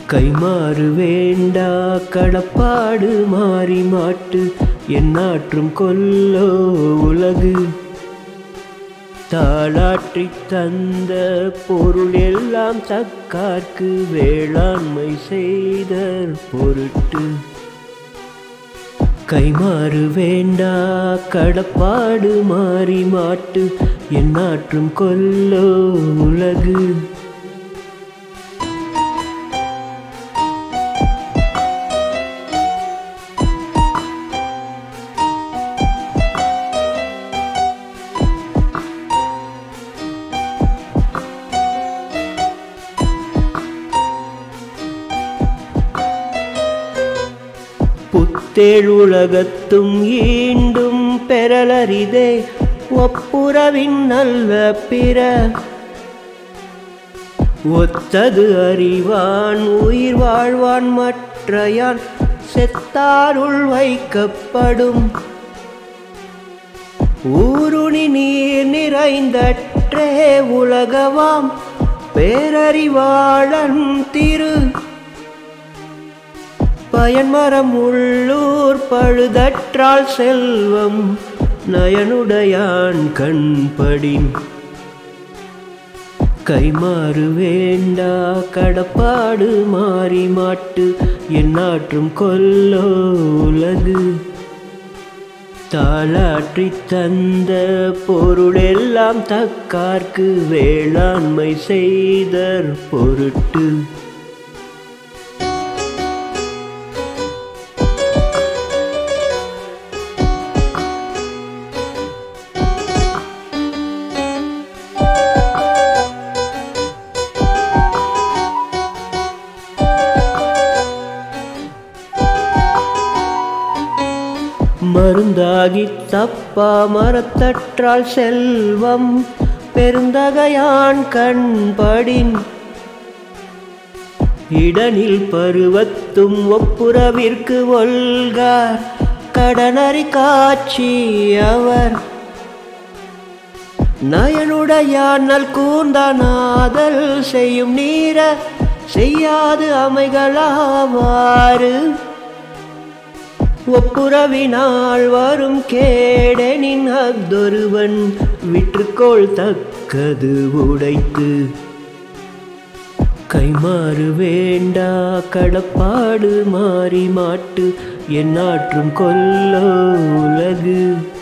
கைமாறு வேண்டா கடப்பாடு மாறி மாட்டு எந்நாற்றும் கொல்லோ உலகு தாளாற்றி தந்த பொருள் எல்லாம் தக்கார்க்கு வேளாண்மை செய்தற் பொருட்டு கைமாறு வேண்டா கடப்பாடு மாறி மாட்டு எந்நாற்றும் கொல்லோ உலகு புத்தேழ் உலகத்தும் ஈண்டும் பெறலரிதே ஒப்புரவின் நல்ல பிற ஒத்தது அறிவான் உயிர் வாழ்வான் மற்றையான் செத்தாருள் வைக்கப்படும் ஊருணி நீர் நிறைந்தற்றே உலகவாம் பேரறிவாளன் திரு பயன்மரம் உள்ளூர் பழுதற்றால் செல்வம் நயனுடையான் கண்படின் கைமாறு வேண்டா கடப்பாடு மாறி மாட்டு எந்நாற்றும் கொல்லோ உலகு தாளாற்றி தந்த பொருளெல்லாம் தக்கார்க்கு வேளாண்மை செய்தற் பொருட்டு மருந்தாகி தப்பா மரத்தற்றால் செல்வம் பெருந்தகையான் கண்படின் இடனில் பருவத்தும் ஒப்புரவிற்கு ஒல்கார் கடனறி காட்சி அவர் நயனுடையானல் கூர்ந்தனாதல் செய்யும் நீர செய்யாது அமைகளாவாறு ஒப்புரவினால் வரும் கேடனின் அஃதொருவன் விற்றுக்கோள் தக்கது உடைத்து கைமாறு வேண்டா கடப்பாடு மாறி மாட்டு எந்நாற்றும் கொல்லோ உலகு